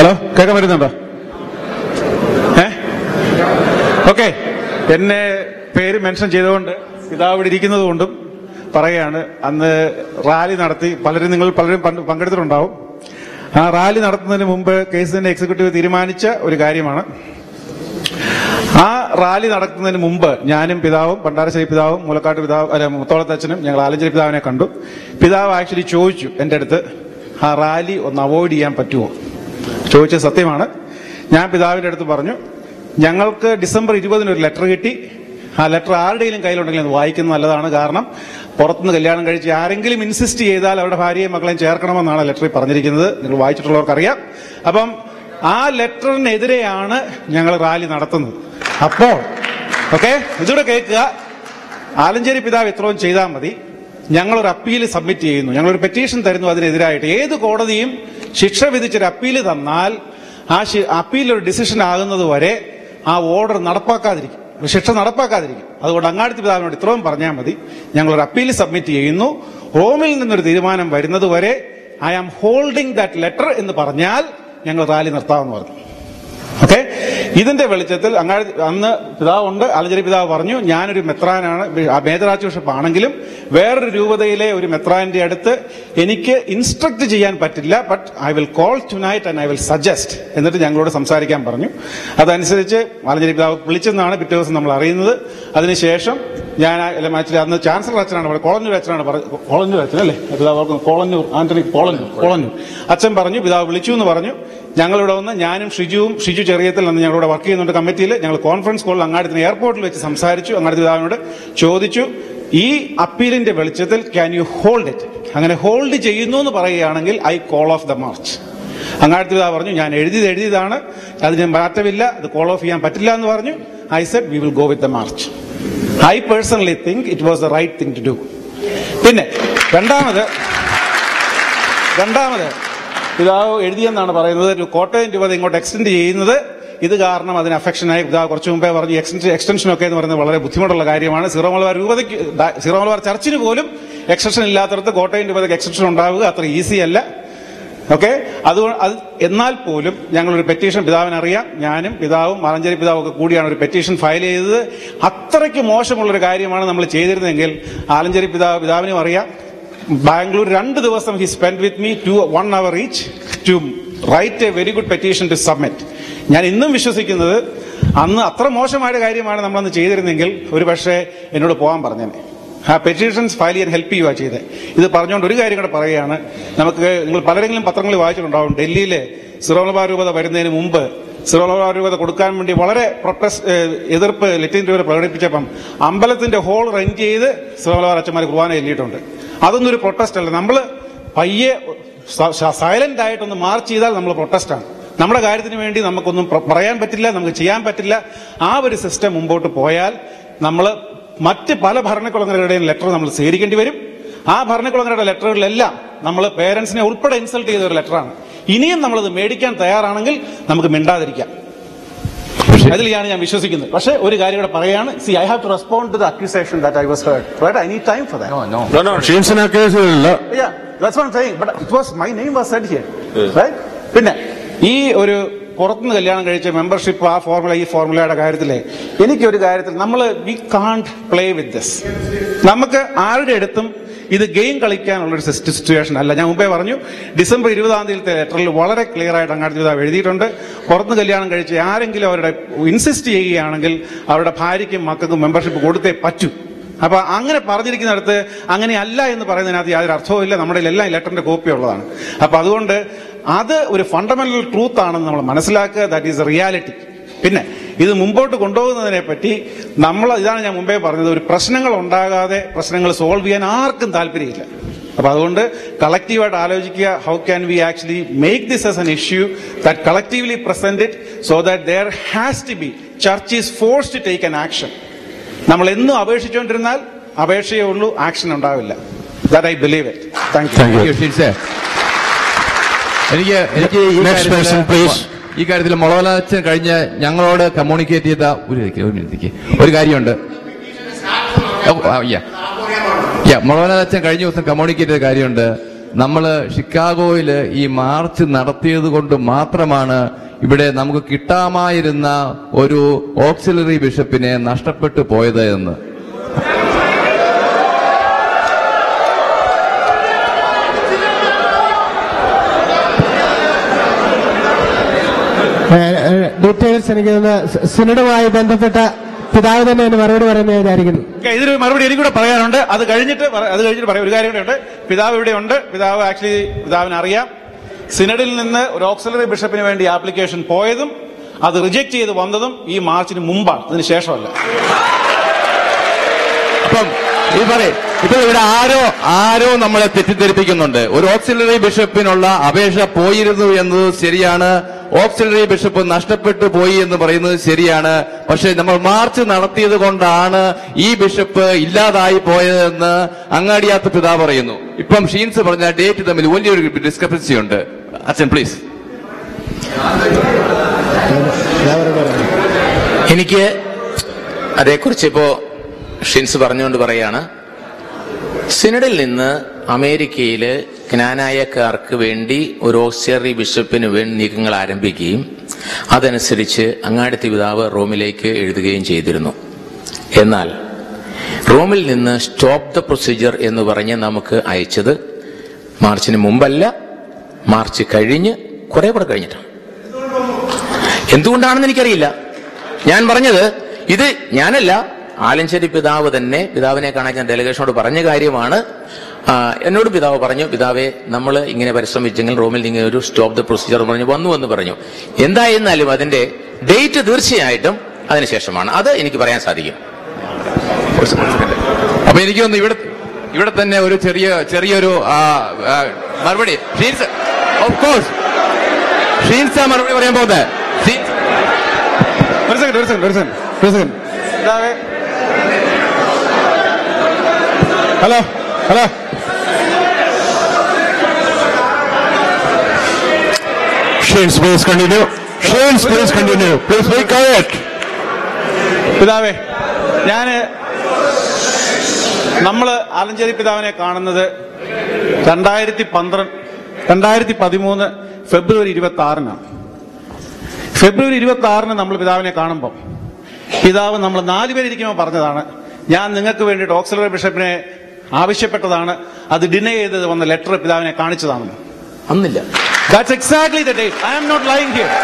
Hello കേൾക്കാൻ പറ്റുന്നുണ്ടോ ഏ ഓക്കെ എന്നെ പേര് മെൻഷൻ ചെയ്തുകൊണ്ട് പിതാവ് ഇവിടെ ഇരിക്കുന്നത് കൊണ്ടും പറയുകയാണ് അന്ന് റാലി നടത്തി പലരും നിങ്ങൾ പലരും പങ്ക് പങ്കെടുത്തിട്ടുണ്ടാവും ആ റാലി നടത്തുന്നതിന് മുമ്പ് കേസിന്റെ എക്സിക്യൂട്ടീവ് തീരുമാനിച്ച ഒരു കാര്യമാണ് ആ റാലി നടത്തുന്നതിന് മുമ്പ് ഞാനും പിതാവും പണ്ടാരശ്ശേരി പിതാവും മുലക്കാട്ട് പിതാവ് അല്ല മുത്തോളത്തച്ഛനും ഞങ്ങൾ ആലഞ്ചേരി പിതാവിനെ കണ്ടു പിതാവ് ആക്ച്വലി ചോദിച്ചു എൻ്റെ അടുത്ത് ആ റാലി ഒന്ന് അവോയ്ഡ് ചെയ്യാൻ പറ്റുമോ ചോദിച്ചത് സത്യമാണ് ഞാൻ പിതാവിൻ്റെ അടുത്ത് പറഞ്ഞു ഞങ്ങൾക്ക് ഡിസംബർ ഇരുപതിന് ഒരു ലെറ്റർ കിട്ടി ആ ലെറ്റർ ആരുടെയും കയ്യിലുണ്ടെങ്കിൽ അത് വായിക്കുന്നത് നല്ലതാണ് കാരണം പുറത്തുനിന്ന് കല്യാണം കഴിച്ച് ആരെങ്കിലും ഇൻസിസ്റ്റ് ചെയ്താൽ അവരുടെ ഭാര്യയും മക്കളെയും ചേർക്കണമെന്നാണ് ലെറ്ററിൽ പറഞ്ഞിരിക്കുന്നത് നിങ്ങൾ വായിച്ചിട്ടുള്ളവർക്കറിയാം അപ്പം ആ ലെറ്ററിനെതിരെയാണ് ഞങ്ങൾ റാലി നടത്തുന്നത് അപ്പോൾ ഓക്കെ ഇതൂടെ കേൾക്കുക ആലഞ്ചേരി പിതാവ് ഇത്രയും ചെയ്താൽ മതി ഞങ്ങളൊരു അപ്പീൽ സബ്മിറ്റ് ചെയ്യുന്നു ഞങ്ങളൊരു പെറ്റീഷൻ തരുന്നു അതിനെതിരായിട്ട് ഏത് കോടതിയും ശിക്ഷ വിധിച്ചൊരു അപ്പീൽ തന്നാൽ ആ അപ്പീൽ ഒരു ഡിസിഷൻ ആകുന്നത് വരെ ആ ഓർഡർ നടപ്പാക്കാതിരിക്കും ശിക്ഷ നടപ്പാക്കാതിരിക്കും അതുകൊണ്ട് അങ്ങാടിത്തി പിതാവിനോട് ഇത്രയും പറഞ്ഞാൽ മതി ഞങ്ങളൊരു അപ്പീൽ സബ്മിറ്റ് ചെയ്യുന്നു റോമിൽ നിന്നൊരു തീരുമാനം വരുന്നത് വരെ I am holding that letter എന്ന് പറഞ്ഞാൽ ഞങ്ങൾ റാലി നിർത്താമെന്ന് പറഞ്ഞു ഓക്കെ ഇതിന്റെ വെളിച്ചത്തിൽ അങ്ങാടി അന്ന് പിതാവുണ്ട് ആലഞ്ചേരി പിതാവ് പറഞ്ഞു ഞാനൊരു മെത്രാനാണ് ആ മേജർ ആർച്ച് ബിഷപ്പ് ആണെങ്കിലും വേറൊരു രൂപതയിലെ ഒരു മെത്രാന്റെ അടുത്ത് എനിക്ക് ഇൻസ്ട്രക്ട് ചെയ്യാൻ പറ്റില്ല but I will call tonight and I will suggest എന്നിട്ട് ഞങ്ങളോട് സംസാരിക്കാൻ പറഞ്ഞു അതനുസരിച്ച് ആലഞ്ചേരി പിതാവ് വിളിച്ചെന്നാണ് പിറ്റേ ദിവസം നമ്മൾ അറിയുന്നത് അതിനുശേഷം ഞാൻ ആക്ച്വലി അന്ന് ചാൻസലർ അച്ഛനാണ് പറയുന്നത് കോളഞ്ഞൂർ അച്ഛനാണ് പറഞ്ഞത് കോളഞ്ഞൂർ അച്ഛൻ അല്ലേ പിതാവ് ഓർക്കുന്നു കോളഞ്ഞൂർ ആന്റണി കോളഞ്ഞൂർ കോളഞ്ഞൂർ അച്ഛൻ പറഞ്ഞു പിതാവ് വിളിച്ചു എന്ന് പറഞ്ഞു ഞങ്ങളിവിടെ വന്ന് ഞാനും ഷിജുവും ഷിജു ചെറിയത്തിൽ അന്ന് ഞങ്ങളിവിടെ വർക്ക് ചെയ്യുന്നുണ്ട് കമ്മിറ്റിയിൽ ഞങ്ങൾ കോൺഫറൻസ് കോളിൽ അങ്ങാടിത്തിന് എയർപോർട്ടിൽ വെച്ച് സംസാരിച്ചു അങ്ങാടി പിതാവിനോട് ചോദിച്ചു ഈ അപ്പീലിന്റെ വെളിച്ചത്തിൽ ക്യാൻ യു ഹോൾഡ് ഇറ്റ് അങ്ങനെ ഹോൾഡ് ചെയ്യുന്നു എന്ന് പറയുകയാണെങ്കിൽ I call off the march Angadi പിതാവ് പറഞ്ഞു ഞാൻ എഴുതിയത് എഴുതിയതാണ് അതിന് മാറ്റമില്ല അത് കോൾ ഓഫ് ചെയ്യാൻ പറ്റില്ല എന്ന് പറഞ്ഞു I said we will go with the march I personally think it was the right thing to do പിന്നെ രണ്ടാമത് രണ്ടാമത് പിതാവ് എഴുതിയെന്നാണ് പറയുന്നത് ഒരു കോട്ടയം രൂപത ഇങ്ങോട്ട് എക്സ്റ്റെൻഡ് ചെയ്യുന്നത് ഇത് കാരണം അതിന് അഫക്ഷനായി പിതാവ് കുറച്ച് മുമ്പേ പറഞ്ഞു എക്സ്റ്റൻഷൻ എക്സ്റ്റൻഷൻ ഒക്കെ എന്ന് പറയുന്നത് വളരെ ബുദ്ധിമുട്ടുള്ള കാര്യമാണ് സീറോ മലബാർ രൂപതയ്ക്ക് ദാ- സീറോ മലബാർ ചർച്ചിന് പോലും എക്സ്റ്റൻഷൻ ഇല്ലാത്തടത്ത് കോട്ടയം രൂപതയ്ക്ക് എക്സ്റ്റൻഷൻ ഉണ്ടാവുക അത്ര ഈസി അല്ല ഓക്കെ അത് അത് എന്നാൽ പോലും ഞങ്ങളൊരു പെറ്റീഷൻ പിതാവിന് അറിയാം ഞാനും പിതാവും മാലഞ്ചേരി പിതാവും ഒക്കെ കൂടിയാണ് ഒരു പെറ്റീഷൻ ഫയൽ ചെയ്തത് അത്രയ്ക്ക് മോശമുള്ളൊരു കാര്യമാണ് നമ്മൾ ചെയ്തിരുന്നെങ്കിൽ ആലഞ്ചേരി പിതാവ് പിതാവിനും അറിയാം ബാംഗ്ലൂർ രണ്ട് ദിവസം he spend with me two one hour each to write a very good petition to submit ഞാൻ ഇന്നും വിശ്വസിക്കുന്നത് അന്ന് അത്ര മോശമായ കാര്യമാണ് നമ്മളന്ന് ചെയ്തിരുന്നെങ്കിൽ ഒരു പക്ഷേ എന്നോട് പോകാൻ പറഞ്ഞേനെ ആ പെറ്റീഷൻസ് ഫയൽ ചെയ്യാൻ ഹെൽപ്പ് ചെയ്യുക ചെയ്തത് ഇത് പറഞ്ഞുകൊണ്ട് ഒരു കാര്യം കൂടെ പറയുകയാണ് നമുക്ക് നിങ്ങൾ പലരെങ്കിലും പത്രങ്ങളിൽ വായിച്ചിട്ടുണ്ടാവും ഡൽഹിയിലെ സിറോമലബാർ രൂപത വരുന്നതിന് മുമ്പ് സിറോമലബാർ രൂപത കൊടുക്കാൻ വേണ്ടി വളരെ പ്രൊട്ടസ്റ്റ് എതിർപ്പ് ലത്തീൻ രൂപത പ്രകടിപ്പിച്ചപ്പം അമ്പലത്തിന്റെ ഹോൾ റെന്റ് ചെയ്ത് സിറോമലബാർ അച്ഛന്മാർ കുർബാന എല്ലിയിട്ടുണ്ട് അതൊന്നും ഒരു പ്രൊട്ടസ്റ്റ് അല്ല നമ്മൾ പയ്യെ സൈലന്റ് ആയിട്ടൊന്ന് മാർച്ച് ചെയ്താൽ നമ്മൾ പ്രൊട്ടസ്റ്റാണ് നമ്മുടെ കാര്യത്തിന് വേണ്ടി നമുക്കൊന്നും പ്ര- പറയാൻ പറ്റില്ല നമുക്ക് ചെയ്യാൻ പറ്റില്ല ആ ഒരു സിസ്റ്റം മുമ്പോട്ട് പോയാൽ നമ്മൾ മറ്റ് പല ഭരണക്കുളങ്ങളുടെയും ലെറ്റർ നമ്മൾ സ്വീകരിക്കേണ്ടി വരും ആ ഭരണക്കുളങ്ങളുടെ ലെറ്ററുകളിലെല്ലാം നമ്മൾ പേരൻസിനെ ഉൾപ്പെടെ ഇൻസൾട്ട് ചെയ്ത ഒരു ലെറ്ററാണ് ഇനിയും നമ്മളത് മേടിക്കാൻ തയ്യാറാണെങ്കിൽ നമുക്ക് മിണ്ടാതിരിക്കാം അതിലാണ് ഞാൻ വിശ്വസിക്കുന്നത് പക്ഷേ ഒരു കാര്യം കൂടെ പറയാണ് see I have to respond to the accusation that I was heard right I need time for that ഷീംസന കേസുകളിൽ Yeah, that's what I'm saying. But it was my name was said here, right? പിന്നെ ഈ ഒരു പുറത്തുനിന്ന് കല്യാണം കഴിച്ച membership ആ formula ഈ ഫോർമുലയുടെ കാര്യത്തില് എനിക്കൊരു കാര്യത്തിൽ നമ്മൾ വി കാണ്ട് പ്ലേ വിത്ത് ദിസ് നമുക്ക് ആരുടെ അടുത്തും ഇത് ഗെയിം കളിക്കാനുള്ള ഒരു സിറ്റുവേഷൻ അല്ല ഞാൻ മുമ്പേ പറഞ്ഞു ഡിസംബർ ഇരുപതാം തീയതിയിലത്തെ ലെറ്ററിൽ വളരെ ക്ലിയർ ആയിട്ട് അങ്ങാടി പിതാവ് എഴുതിയിട്ടുണ്ട് പുറത്തുനിന്ന് കല്യാണം കഴിച്ച് ആരെങ്കിലും അവരുടെ ഇൻസിസ്റ്റ് ചെയ്യുകയാണെങ്കിൽ അവരുടെ ഭാര്യയ്ക്കും മക്കൾക്കും മെമ്പർഷിപ്പ് കൊടുത്തേ പറ്റൂ അപ്പൊ അങ്ങനെ പറഞ്ഞിരിക്കുന്നിടത്ത് അങ്ങനെയല്ല എന്ന് പറയുന്നതിനകത്ത് യാതൊരു അർത്ഥവുമില്ല നമ്മുടെ എല്ലാം ലെറ്ററിന്റെ കോപ്പി ഉള്ളതാണ് അപ്പൊ അതുകൊണ്ട് അത് ഒരു ഫണ്ടമെന്റൽ ട്രൂത്ത് ആണെന്ന് നമ്മൾ മനസ്സിലാക്കുക ദാറ്റ് ഈസ് റിയാലിറ്റി പിന്നെ ഇത് മുമ്പോട്ട് കൊണ്ടുപോകുന്നതിനെ പറ്റി നമ്മൾ ഇതാണ് ഞാൻ മുമ്പേ പറഞ്ഞത് ഒരു പ്രശ്നങ്ങൾ ഉണ്ടാകാതെ പ്രശ്നങ്ങൾ സോൾവ് ചെയ്യാൻ ആർക്കും താല്പര്യമില്ല അപ്പൊ അതുകൊണ്ട് കളക്റ്റീവായിട്ട് ആലോചിക്കുക how can we actually make this as an issue that collectively present it so that there has to be church is force to take an action നമ്മൾ എന്നും അപേക്ഷിച്ചുകൊണ്ടിരുന്നാൽ അപേക്ഷയേ ഉള്ളൂ ആക്ഷൻ ഉണ്ടാവില്ല that I believe it thank you thank you Thank you, ഷിൻസെ. എനിക്ക് എനിക്ക് ഈ Next കാര്യത്തില് person, please. ഈ കാര്യത്തിൽ മുളവലച്ചൻ കഴിഞ്ഞ ഞങ്ങളോട് കമ്മ്യൂണിക്കേറ്റ് ചെയ്ത ഒരു മിനിറ്റ്, ഒരു മിനിറ്റ് ഒരു കാര്യമുണ്ട് മുളവനച്ചൻ കഴിഞ്ഞ ദിവസം കമ്മ്യൂണിക്കേറ്റ് ചെയ്ത കാര്യമുണ്ട് നമ്മൾ ഷിക്കാഗോയില് ഈ മാർച്ച് നടത്തിയത് കൊണ്ട് മാത്രമാണ് ഇവിടെ നമുക്ക് കിട്ടാമായിരുന്ന ഒരു ഓക്സിലറി ബിഷപ്പിനെ നഷ്ടപ്പെട്ടു പോയത് എന്ന് ഡീറ്റെയിൽസ് എനിക്ക് തോന്നുന്നു സി- സിനഡുമായി ബന്ധപ്പെട്ട പിതാവ് തന്നെ അതിന് മറുപടി പറയുന്നത് വിചാരിക്കുന്നു ഓക്കേ, ഇതിന് മറുപടി എനിക്ക് കൂടെ പറയാനുണ്ട് അത് കഴിഞ്ഞിട്ട് പറ- അത് കഴിഞ്ഞിട്ട് പറയാം ഒരു കാര്യം കൂടെ ഉണ്ട് പിതാവ് ഇവിടെ ഉണ്ട് പിതാവ് ആക്ച്വലി പിതാവിന് അറിയാം സിനഡിൽ നിന്ന് ഒരു ഓക്സിലറി ബിഷപ്പിന് വേണ്ടി ആപ്ലിക്കേഷൻ പോയതും അത് റിജക്ട് ചെയ്ത് വന്നതും ഈ മാർച്ചിന് മുമ്പാണ് അതിന് ശേഷമല്ല അപ്പം ഈ പറയും ഇപ്പൊ ഇവിടെ ആരോ ആരോ നമ്മളെ തെറ്റിദ്ധരിപ്പിക്കുന്നുണ്ട് ഒരു ഓക്സിലറി ബിഷപ്പിനുള്ള അപേക്ഷ പോയിരുന്നു എന്നത് ശരിയാണ് ഓക്സിലറി ബിഷപ്പ് നഷ്ടപ്പെട്ടു പോയി എന്ന് പറയുന്നത് ശരിയാണ് പക്ഷെ നമ്മൾ മാർച്ച് നടത്തിയത് കൊണ്ടാണ് ഈ ബിഷപ്പ് ഇല്ലാതായി പോയതെന്ന് അങ്ങാടിയാത്ത പിതാവ് പറയുന്നു ഇപ്പം ഷീൻസ് പറഞ്ഞ ഡേറ്റ് തമ്മിൽ വലിയൊരു ഡിസ്ക്രിപ്പൻസി ഉണ്ട് അച്ഛൻ പ്ലീസ് എനിക്ക് അതേക്കുറിച്ച് ഇപ്പോ ഷിൻസ് പറഞ്ഞുകൊണ്ട് പറയാണ് സിനഡിൽ നിന്ന് അമേരിക്കയില് ജ്ഞാനായക്കാർക്ക് വേണ്ടി ഒരു ഓക്സിലറി ബിഷപ്പിന് വേണ്ടി നീക്കങ്ങൾ ആരംഭിക്കുകയും അതനുസരിച്ച് അങ്ങാടിത്തി പിതാവ് റോമിലേക്ക് എഴുതുകയും ചെയ്തിരുന്നു എന്നാൽ റോമിൽ നിന്ന് സ്റ്റോപ്പ് ദ പ്രൊസീജിയർ എന്ന് പറഞ്ഞ് നമുക്ക് അയച്ചത് മാർച്ചിന് മുമ്പല്ല മാർച്ച് കഴിഞ്ഞ് കുറെ കൂടെ കഴിഞ്ഞിട്ടാണ് എന്തുകൊണ്ടാണെന്ന് എനിക്കറിയില്ല ഞാൻ പറഞ്ഞത് ഇത് ഞാനല്ല ആലഞ്ചേരി പിതാവ് തന്നെ പിതാവിനെ കാണാൻ ഞാൻ ഡെലിഗേഷനോട് പറഞ്ഞ കാര്യമാണ് ആ, എന്നോട് പിതാവ് പറഞ്ഞു പിതാവെ നമ്മൾ ഇങ്ങനെ പരിശ്രമിച്ചെങ്കിൽ റൂമിൽ ഇങ്ങനെ ഒരു സ്റ്റോപ്പ് ദ പ്രൊസീജിയർ പറഞ്ഞു വന്നു എന്ന് പറഞ്ഞു എന്തായിരുന്നാലും അതിന്റെ ഡേറ്റ് തീർച്ചയായിട്ടും അതിനുശേഷമാണ് അത് എനിക്ക് പറയാൻ സാധിക്കും അപ്പൊ എനിക്ക് തോന്നുന്നു ഇവിടെ ഇവിടെ തന്നെ ഒരു ചെറിയ ചെറിയൊരു ആ, ആ, മറുപടി ഷീൻസ് ഓഫ് കോഴ്സ് ഷീൻസ് മറുപടി പറയാൻ പോകുന്നത് ഷീൻസ് ഒരു സെക്കൻഡ് ഒരു സെക്കൻഡ് ഒരു സെക്കൻഡ് ഒരു സെക്കൻഡ് പിതാവേ hello hello Shanes, please continue. Shanes, please continue. Please be quiet. പിതാവേ ഞാന് നമ്മള് ആലഞ്ചേരി പിതാവിനെ കാണുന്നത് രണ്ടായിരത്തി പന്ത്രണ്ട് രണ്ടായിരത്തി പതിമൂന്ന് ഫെബ്രുവരി ഇരുപത്തി ആറിനാണ് ഫെബ്രുവരി ഇരുപത്തി ആറിന് നമ്മൾ പിതാവിനെ കാണുമ്പോൾ പിതാവ് നമ്മൾ നാലുപേരിയ്ക്കുമ്പോൾ പറഞ്ഞതാണ് ഞാൻ നിങ്ങൾക്ക് വേണ്ടിയിട്ട് ഓക്സിലറി ബിഷപ്പിനെ ആവശ്യപ്പെട്ടതാണ് അത് ഡിനേ ചെയ്ത് വന്ന ലെറ്റർ പിതാവിനെ കാണിച്ചതാണെന്ന് അന്നില്ല that's exactly the date I am not lying here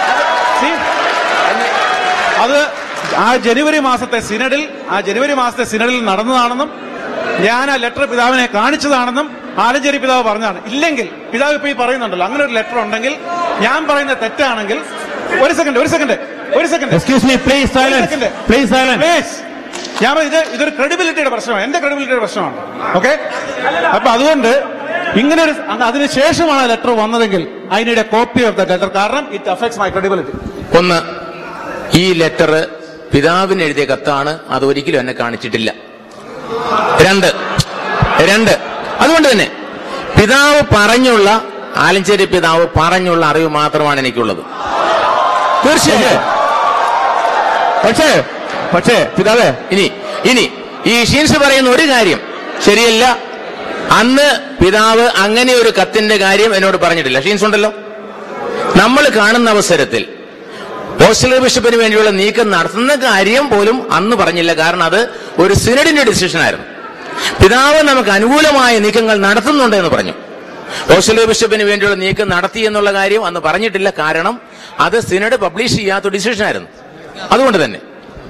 അത് ആ ജനുവരി മാസത്തെ സിനഡിൽ ആ ജനുവരി മാസത്തെ സിനഡിൽ നടന്നതാണെന്നും ഞാൻ ആ ലെറ്റർ പിതാവിനെ കാണിച്ചതാണെന്നും ആലഞ്ചേരി പിതാവ് പറഞ്ഞതാണ് ഇല്ലെങ്കിൽ പിതാവ് ഇപ്പൊ ഈ പറയുന്നുണ്ടല്ലോ അങ്ങനെ ഒരു ലെറ്റർ ഉണ്ടെങ്കിൽ ഞാൻ പറയുന്ന തെറ്റാണെങ്കിൽ ഒരു സെക്കൻഡ് ഒരു സെക്കൻഡ് ഒരു second Excuse me, please silence. Please silence. Please ഞാൻ പറഞ്ഞത് ഇത് ഇതൊരു ക്രെഡിബിലിറ്റിയുടെ പ്രശ്നമാണ് എന്റെ ക്രെഡിബിലിറ്റിയുടെ പ്രശ്നമാണ് ഓക്കെ അപ്പൊ അതുകൊണ്ട് ഇങ്ങനെ ഒരു അന്ന് അതിന് ശേഷമാണ് ലെറ്റർ വന്നതെങ്കിൽ I need a copy of the letter കാരണം ഇറ്റ് അഫക്ട്സ് മൈ ക്രെഡിബിലിറ്റി ഒന്ന് ഈ ലെറ്റർ പിതാവിന് എഴുതിയ കത്താണ് അത് ഒരിക്കലും എന്നെ കാണിച്ചിട്ടില്ല രണ്ട് രണ്ട് അതുകൊണ്ട് തന്നെ പിതാവ് പറഞ്ഞുള്ള ആലഞ്ചേരി പിതാവ് പറഞ്ഞുള്ള അറിവ് മാത്രമാണ് എനിക്കുള്ളത് തീർച്ചയായും പക്ഷേ പക്ഷേ പിതാവേ ഇനി ഇനി ഈ ഷീൻസ് പറയുന്ന ഒരു കാര്യം ശരിയല്ല അന്ന് പിതാവ് അങ്ങനെ ഒരു കത്തിന്റെ കാര്യം എന്നോട് പറഞ്ഞിട്ടില്ല ഷീൻസ് ഉണ്ടല്ലോ നമ്മൾ കാണുന്ന അവസരത്തിൽ ഓസ്ട്രേലിയ ബിഷപ്പിന് വേണ്ടിയുള്ള നീക്കം നടത്തുന്ന കാര്യം പോലും അന്ന് പറഞ്ഞില്ല കാരണം അത് ഒരു സിനഡിന്റെ ഡിസിഷൻ ആയിരുന്നു പിതാവ് നമുക്ക് അനുകൂലമായ നീക്കങ്ങൾ നടത്തുന്നുണ്ട് എന്ന് പറഞ്ഞു ഓസ്ട്രേലിയ ബിഷപ്പിന് വേണ്ടിയുള്ള നീക്കം നടത്തി എന്നുള്ള കാര്യം അന്ന് പറഞ്ഞിട്ടില്ല കാരണം അത് സിനഡ് പബ്ലിഷ് ചെയ്യാത്ത ഡിസിഷൻ ആയിരുന്നു അതുകൊണ്ട് തന്നെ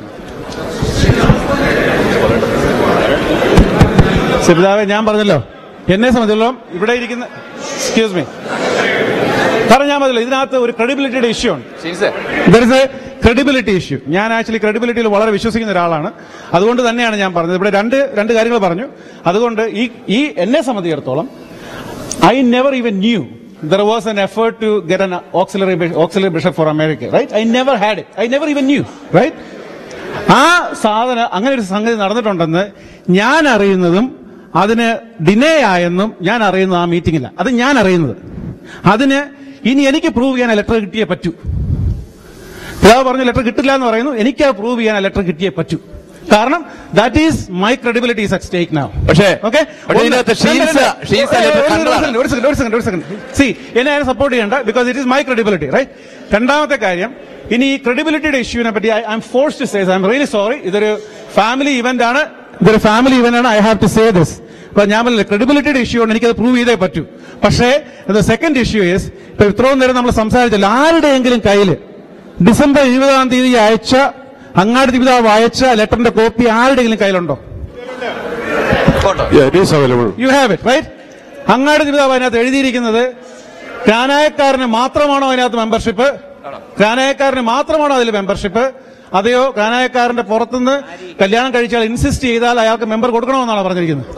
പിതാവെ ഞാൻ പറഞ്ഞല്ലോ എന്നെ സംബന്ധിച്ചിടത്തോളം ഇവിടെ ഇരിക്കുന്ന എക്സ്ക്യൂസ് മീ കാരണം ഞാൻ പറഞ്ഞല്ലോ ഇതിനകത്ത് ഒരു ക്രെഡിബിലിറ്റിയുടെ ഇഷ്യൂ ഉണ്ട് Shince there is a credibility issue ഞാൻ ആക്ച്വലി ക്രെഡിബിലിറ്റിയിൽ വളരെ വിശ്വസിക്കുന്ന ഒരാളാണ് അതുകൊണ്ട് തന്നെയാണ് ഞാൻ പറഞ്ഞത് ഇവിടെ രണ്ട് രണ്ട് കാര്യങ്ങൾ പറഞ്ഞു അതുകൊണ്ട് ഈ ഈ എന്നെ സംബന്ധിച്ചിടത്തോളം I never even knew there was an effort to get an auxiliary auxiliary bishop for America right I never had it I never even knew right ആ സാധനം അങ്ങനെ ഒരു സംഗതി നടന്നിട്ടുണ്ടെന്ന് ഞാൻ അറിയുന്നതും അതിന് ഡിനേ ആയെന്നും ഞാൻ അറിയുന്നത് ആ മീറ്റിംഗില്ല അത് ഞാൻ അറിയുന്നത് അതിന് ഇനി എനിക്ക് പ്രൂവ് ചെയ്യാൻ ലെറ്റർ കിട്ടിയേ പറ്റൂ പിതാവ് പറഞ്ഞു ലെറ്റർ കിട്ടില്ല എന്ന് പറയുന്നു എനിക്ക് അത് പ്രൂവ് ചെയ്യാൻ ലെറ്റർ കിട്ടിയേ പറ്റൂ കാരണം that is my credibility is at stake now പക്ഷേ ഓക്കെ പക്ഷേ ഇതിനകത്ത് ഷീൻസ ഷീൻസ കണ്ടതാണ് ഒരു സെക്കൻഡ് ഒരു സെക്കൻഡ് ഒരു സെക്കൻഡ് സി എന്നെ ആരും സപ്പോർട്ട് ചെയ്യണ്ട because it is my credibility right രണ്ടാമത്തെ കാര്യം ഇനി ഈ ക്രെഡിബിലിറ്റിയുടെ ഇഷ്യൂവിനെ പറ്റി I am force to say I am really sorry ഇതൊരു ഫാമിലി ഇവന്റ് ആണ് ഇതൊരു ഫാമിലി ഇവന്റ് ആണ് I have to say this അപ്പൊ ഞാൻ പറഞ്ഞില്ല ക്രെഡിബിലിറ്റിയുടെ ഇഷ്യൂ ഉണ്ട് എനിക്കത് പ്രൂവ് ചെയ്തേ പറ്റൂ പക്ഷേ സെക്കൻഡ് ഇഷ്യൂ ഇസ് ഇപ്പൊ ഇത്രയും നേരം നമ്മൾ സംസാരിച്ചല്ലോ ആരുടെയെങ്കിലും കയ്യിൽ ഡിസംബർ ഇരുപതാം തീയതി അയച്ച അങ്ങാടി പിതാവ് അയച്ച ലെറ്ററിന്റെ കോപ്പി ആരുടെയെങ്കിലും കയ്യിലുണ്ടോ Yeah, it is available. You have it right Angadi പിതാവ് അതിനകത്ത് എഴുതിയിരിക്കുന്നത് ക്രാനായക്കാരന് മാത്രമാണോ അതിനകത്ത് മെമ്പർഷിപ്പ് ക്രാനായക്കാരന് മാത്രമാണോ അതിൽ മെമ്പർഷിപ്പ് അതെയോ ക്രാനായക്കാരന്റെ പുറത്തുനിന്ന് കല്യാണം കഴിച്ചാൽ ഇൻസിസ്റ്റ് ചെയ്താൽ അയാൾക്ക് മെമ്പർ കൊടുക്കണമെന്നാണ് പറഞ്ഞിരിക്കുന്നത്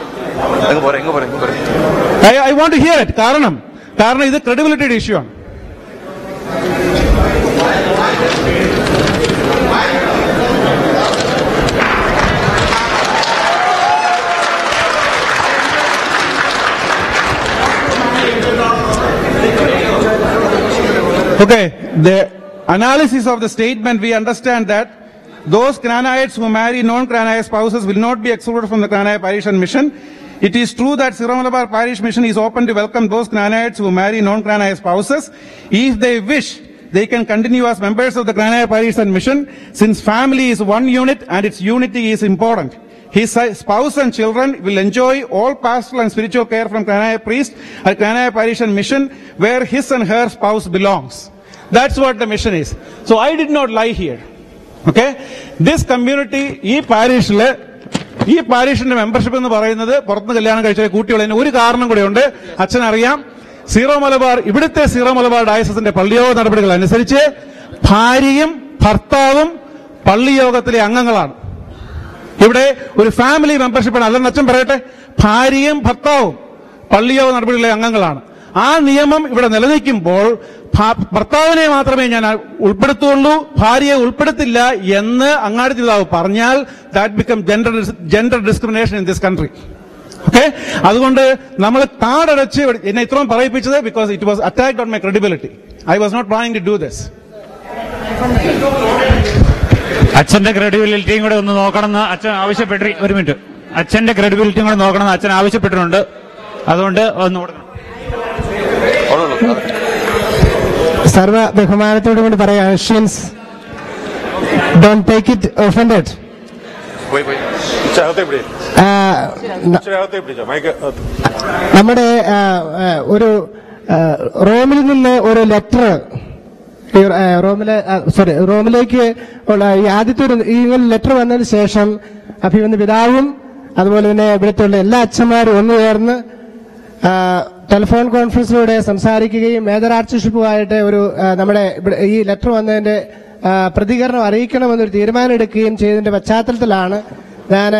I want to hear it കാരണം കാരണം ഇത് ക്രെഡിബിലിറ്റിയുടെ ഇഷ്യൂ ആണ് Okay, the analysis of the statement, we understand that those Cranaites who marry non-Cranite spouses will not be excluded from the Cranite parish and mission. It is true that Siromalabar parish mission is open to welcome those Cranaites who marry non-Cranite spouses. If they wish, they can continue as members of the Cranite parish and mission since family is one unit and its unity is important. His spouse and children will enjoy all pastoral and spiritual care from Cranaya priest at Cranaya parish and mission where his and her spouse belongs. That's what the mission is. So I did not lie here. Okay? This community, ഈ പാരീഷില് ഈ പാരീഷിന്റെ membership എന്ന് പറയുന്നത് പുറത്തുനിന്ന് കല്യാണം കഴിച്ച കൂട്ടിയുള്ളതിന് ഒരു കാരണം കൂടെയുണ്ട് അച്ഛൻ അറിയാം സീറോ മലബാർ ഇവിടുത്തെ സീറോ മലബാർ ഡയസസിന്റെ പള്ളിയോഗ നടപടികൾ അനുസരിച്ച് ഭാര്യയും ഭർത്താവും പള്ളിയോഗത്തിലെ അംഗങ്ങളാണ് ഇവിടെ ഒരു ഫാമിലി മെമ്പർഷിപ്പാണ് അല്ലെന്ന് അച്ഛൻ പറയട്ടെ ഭാര്യയും ഭർത്താവും പള്ളിയോഗ നടപടികളിലെ അംഗങ്ങളാണ് ആ നിയമം ഇവിടെ നിലനിൽക്കുമ്പോൾ ഭ- ഭർത്താവിനെ മാത്രമേ ഞാൻ ഉൾപ്പെടുത്തുള്ളൂ ഭാര്യയെ ഉൾപ്പെടുത്തില്ല എന്ന് അങ്ങാടി പിതാവ് പറഞ്ഞാൽ that become gender gender discrimination in this country okay അതുകൊണ്ട് നമ്മൾ താടടച്ച് ഇവിടെ- എന്നെ ഇത്രയും പറയിപ്പിച്ചത് because it was attacked on my credibility I was not planning to do this അച്ഛന്റെ ക്രെഡിബിലിറ്റിയും കൂടെ ഒന്ന് നോക്കണമെന്ന് അച്ഛൻ ആവശ്യപ്പെട്ടി ഒരു മിനിറ്റ് അച്ഛന്റെ ക്രെഡിബിലിറ്റിയും കൂടെ നോക്കണമെന്ന് അച്ഛൻ ആവശ്യപ്പെട്ടിട്ടുണ്ട് അതുകൊണ്ട് ഒന്ന് കൊടുക്കണം സർവ ബഹുമാനത്തോടു കൂടി പറയാം Shince don't take it offended നമ്മുടെ ആ, ആ, ഒരു ആ, റോമിൽ നിന്ന് ഒരു ലെറ്റർ റോമിലെ സോറി റോമിലേക്ക് ഉള്ള ഈ ആദ്യത്തെ ഒരു ഈ ലെറ്റർ വന്നതിന് ശേഷം അഭിമന്യ പിതാവും അതുപോലെ തന്നെ ഇവിടുത്തെ ഉള്ള എല്ലാ അച്ഛന്മാരും ഒന്നു ചേർന്ന് ആ, ടെലിഫോൺ കോൺഫറൻസിലൂടെ സംസാരിക്കുകയും മേജർ ആർച്ച് ബിഷപ്പുമായിട്ട് ഒരു ആ, നമ്മുടെ ഇവിടെ ഈ ലെറ്റർ വന്നതിന്റെ ആ, പ്രതികരണം അറിയിക്കണമെന്നൊരു തീരുമാനം എടുക്കുകയും ചെയ്തതിന്റെ പശ്ചാത്തലത്തിലാണ് ഞാൻ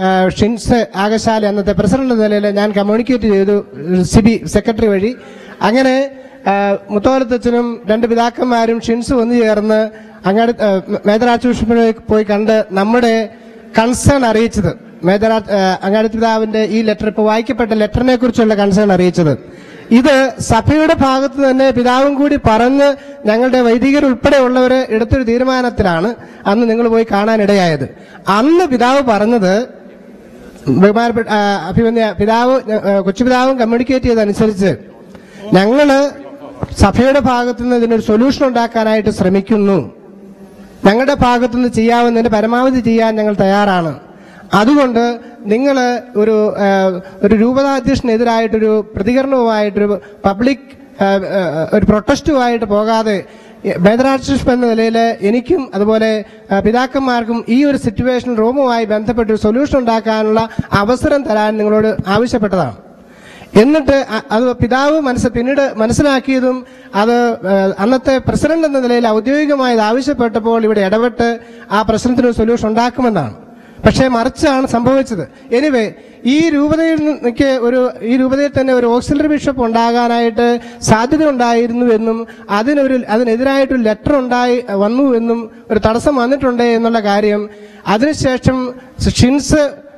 ഷിൻസ് ആകശാല അന്നത്തെ പ്രസിഡന്റ് എന്ന നിലയിൽ ഞാൻ കമ്മ്യൂണിക്കേറ്റ് ചെയ്തു സിബി സെക്രട്ടറി വഴി അങ്ങനെ ആ, മുത്തോലത്തച്ഛനും രണ്ട് പിതാക്കന്മാരും ഷിൻസ് വന്നു ചേർന്ന് അങ്ങാടി ആ, മേജർ ആർച്ച് ബിഷപ്പിനെ പോയി കണ്ട് നമ്മുടെ കൺസേൺ അറിയിച്ചത് മേജർ ആർച്ച്- ആ, അങ്ങാടി പിതാവിന്റെ ഈ ലെറ്റർ ഇപ്പോൾ വായിക്കപ്പെട്ട ലെറ്ററിനെ കുറിച്ചുള്ള കൺസേൺ അറിയിച്ചത് ഇത് സഭയുടെ ഭാഗത്ത് തന്നെ പിതാവും കൂടി പറഞ്ഞ് ഞങ്ങളുടെ വൈദികർ ഉൾപ്പെടെയുള്ളവർ എടുത്തൊരു തീരുമാനത്തിലാണ് അന്ന് നിങ്ങൾ പോയി കാണാനിടയായത് അന്ന് പിതാവ് പറഞ്ഞത് ബഹുമാനപ്പെട്ട ആ, അഭിമന്യ പിതാവ് ആ, കൊച്ചുപിതാവും കമ്മ്യൂണിക്കേറ്റ് ചെയ്തതനുസരിച്ച് ഞങ്ങള് സഭയുടെ ഭാഗത്തുനിന്ന് ഇതിനൊരു സൊല്യൂഷൻ ഉണ്ടാക്കാനായിട്ട് ശ്രമിക്കുന്നു ഞങ്ങളുടെ ഭാഗത്തുനിന്ന് ചെയ്യാവുന്നതിന്റെ പരമാവധി ചെയ്യാൻ ഞങ്ങൾ തയ്യാറാണ് അതുകൊണ്ട് നിങ്ങൾ ഒരു ആ, ഒരു രൂപതാധ്യക്ഷനെതിരായിട്ടൊരു പ്രതികരണവുമായിട്ടൊരു പബ്ലിക് ആ, ആ, ഒരു പ്രൊട്ടസ്റ്റുമായിട്ട് പോകാതെ ബേദരാർഷിപ്പ് എന്ന നിലയിൽ എനിക്കും അതുപോലെ ആ, പിതാക്കന്മാർക്കും ഈ ഒരു സിറ്റുവേഷൻ റോമുമായി ബന്ധപ്പെട്ട് ഒരു സൊല്യൂഷൻ ഉണ്ടാക്കാനുള്ള അവസരം തരാൻ നിങ്ങളോട് ആവശ്യപ്പെട്ടതാണ് എന്നിട്ട് അ- അത് പിതാവ് മനസ്സ് പിന്നീട് മനസ്സിലാക്കിയതും അത് ഏഹ്, അന്നത്തെ പ്രസിഡന്റ് എന്ന നിലയിൽ ഔദ്യോഗികമായി ഇത് ആവശ്യപ്പെട്ടപ്പോൾ ഇവിടെ ഇടപെട്ട് ആ പ്രശ്നത്തിന് ഒരു സൊല്യൂഷൻ ഉണ്ടാക്കുമെന്നാണ് പക്ഷേ മറിച്ചാണ് സംഭവിച്ചത് എനിവേ ഈ രൂപതയിൽ നിന്നൊക്കെ ഒരു ഈ രൂപതയിൽ തന്നെ ഒരു ഓക്സിലറി ബിഷപ്പ് ഉണ്ടാകാനായിട്ട് സാധ്യത ഉണ്ടായിരുന്നു എന്നും അതിനൊരു അതിനെതിരായിട്ടൊരു ലെറ്റർ ഉണ്ടായി വന്നു എന്നും ഒരു തടസ്സം വന്നിട്ടുണ്ട് എന്നുള്ള കാര്യം അതിനുശേഷം Shince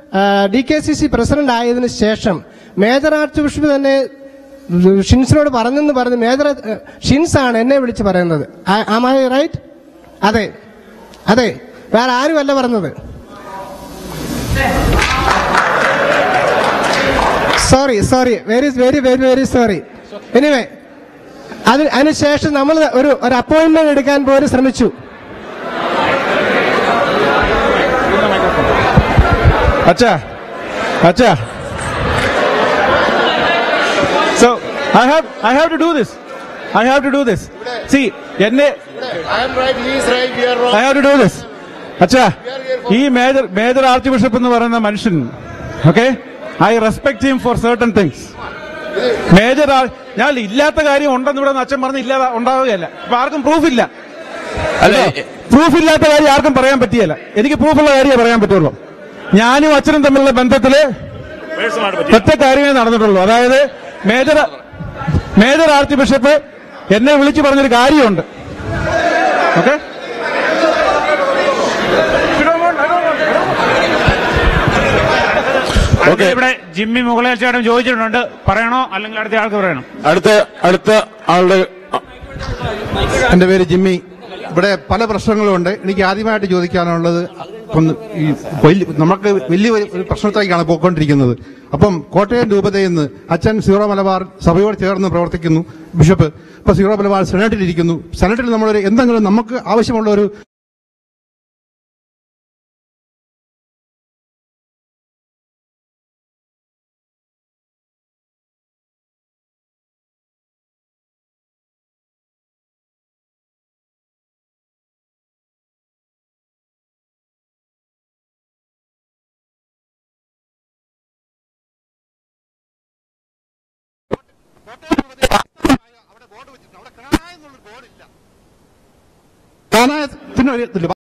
D K C C president ആയതിനു ശേഷം മേജർ ആർച്ച് ബിഷപ്പ് തന്നെ ഷിൻസിനോട് പറഞ്ഞെന്ന് പറഞ്ഞ് മേജർ ഷിൻസ് ആണ് എന്നെ വിളിച്ച് പറയുന്നത് ആം ഐ റൈറ്റ് അതെ അതെ വേറെ ആരുമല്ല പറഞ്ഞത് sorry sorry very very very very sorry anyway അതിന് അതിനുശേഷം നമ്മൾ ഒരു ഒരു അപ്പോയിന്റ്മെന്റ് എടുക്കാൻ പോലും ശ്രമിച്ചു അച്ഛാ അച്ഛാ so I have I have to do this I have to do this see എന്നെ I have to do this അച്ഛാ ഈ മേജർ മേജർ ആർച്ച് ബിഷപ്പ് എന്ന് പറയുന്ന മനുഷ്യൻ okay I respect him for certain things major ഞാൻ ഇല്ലാത്ത കാര്യം ഉണ്ടെന്ന് ഇവിടെ അച്ഛൻ പറഞ്ഞ് ഇല്ലാതെ ഉണ്ടാവുകയല്ല ഇപ്പൊ ആർക്കും പ്രൂഫ് ഇല്ല അല്ലെ പ്രൂഫ് ഇല്ലാത്ത കാര്യം ആർക്കും പറയാൻ പറ്റിയല്ല എനിക്ക് പ്രൂഫുള്ള കാര്യമേ പറയാൻ പറ്റുള്ളൂ ഞാനും അച്ഛനും തമ്മിലുള്ള ബന്ധത്തില് ഒറ്റ കാര്യമേ നടന്നിട്ടുള്ളൂ അതായത് മേജർ മേജർ ആർച്ച് ബിഷപ്പ് എന്നെ വിളിച്ചു പറഞ്ഞൊരു കാര്യമുണ്ട് ഓക്കെ ഓക്കെ ഇവിടെ ജിമ്മി മുകളേൽ ചേട്ടൻ ചോദിച്ചിട്ടുണ്ട് പറയണോ അല്ലെങ്കിൽ അടുത്ത ആൾക്ക് പറയണം അടുത്ത അടുത്ത ആളുടെ എന്റെ പേര് ജിമ്മി ഇവിടെ പല പ്രശ്നങ്ങളുണ്ട് എനിക്ക് ആദ്യമായിട്ട് ചോദിക്കാനുള്ളത് ഒന്ന് ഈ വലിയ- നമുക്ക് വലിയ ഒരു ഒരു പ്രശ്നത്തിലേക്കാണ് പോയിക്കൊണ്ടിരിക്കുന്നത് അപ്പം കോട്ടയം രൂപതയിൽ നിന്ന് അച്ഛൻ സീറോ മലബാർ സഭയോട് ചേർന്ന് പ്രവർത്തിക്കുന്നു ബിഷപ്പ് ഇപ്പൊ സീറോ മലബാർ സെനറ്റിലിരിക്കുന്നു സെനറ്റിൽ നമ്മളൊരു എന്തെങ്കിലും നമുക്ക് ആവശ്യമുള്ള ഒരു കാണാൻ